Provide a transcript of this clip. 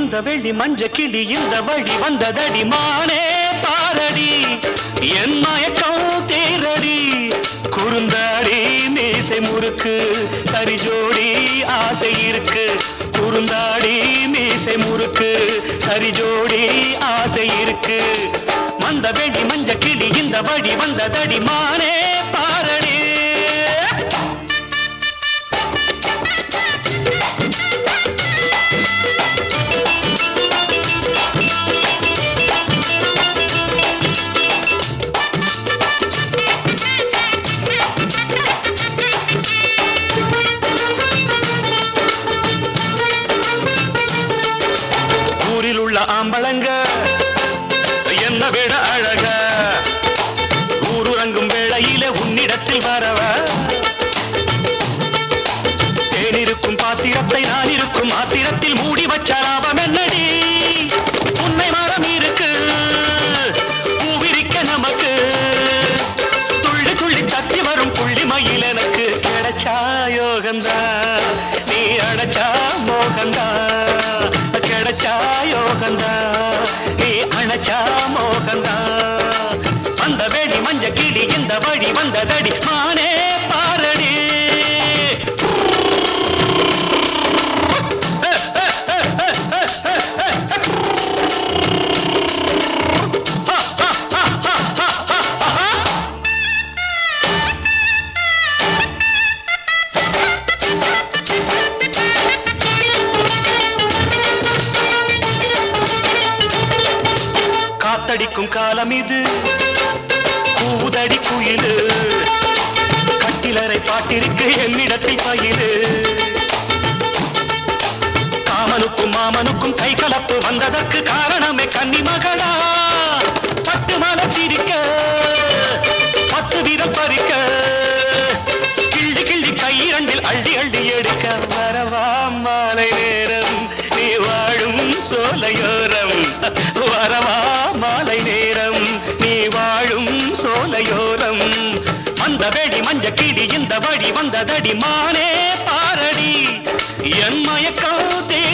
மந்த வெள்ளி மஞ்ச கிளி இந்த வழி வந்ததடி மானே பாரடி என் மயக்கம் தேரடி குறுந்தாடி மீசை முறுக்கு சரி ஜோடி ஆசை இருக்கு குறுந்தாடி மீசை முறுக்கு சரி ஜோடி ஆசை இருக்கு மந்த வெள்ளி மஞ்ச கிளி இந்த வழி வந்ததடி மானே பாரடி ஊரில் உள்ள ஆம்பளங்க என்ன விட அழக ஊருறங்கும் வேளையிலே உன்னிடத்தில் வரவ தேனிருக்கும் பாத்திரத்தை நான் இருக்கும் ஆத்திரத்தில் மூடி வச்ச லாபம் என்னடி உன்னை மரம் இருக்கு பூவிரிக்க நமக்கு துள்ளி துள்ளி தத்தி வரும் புள்ளி மயில் எனக்கு கிடைச்சா யோகந்தா நீ அடைச்சா மோகந்தா கிடைச்சா யோகந்தா நீ அணைச்சா மோகந்தா வந்த வேடி மஞ்ச கிடி இந்த வழி வந்ததடி மானே பாரடி காத்தடிக்கும் காலம் இது கூதடி குயிலு கட்டிலறை பாட்டிருக்கு என்னிடத்தில் பயிலு காமனுக்கும் மாமனுக்கும் கை கலப்பு வந்ததற்கு காரணமே கன்னி மகளா பத்து மலர் சிரிக்க பத்து வீரம் பறிக்க கிள்ளி கிள்ளி கையிரண்டில் அள்ளி அள்ளி எடுக்க வரவா மாலை நேரம் நீ வாழும் சோலையோரம் வரவா மாலை நேரம் நீ வாழும் சோலையோரம் வந்த வெடி மஞ்ச கிடி இந்த வழி வந்ததடி மானே பாரடி என் மயக்கம் தேடி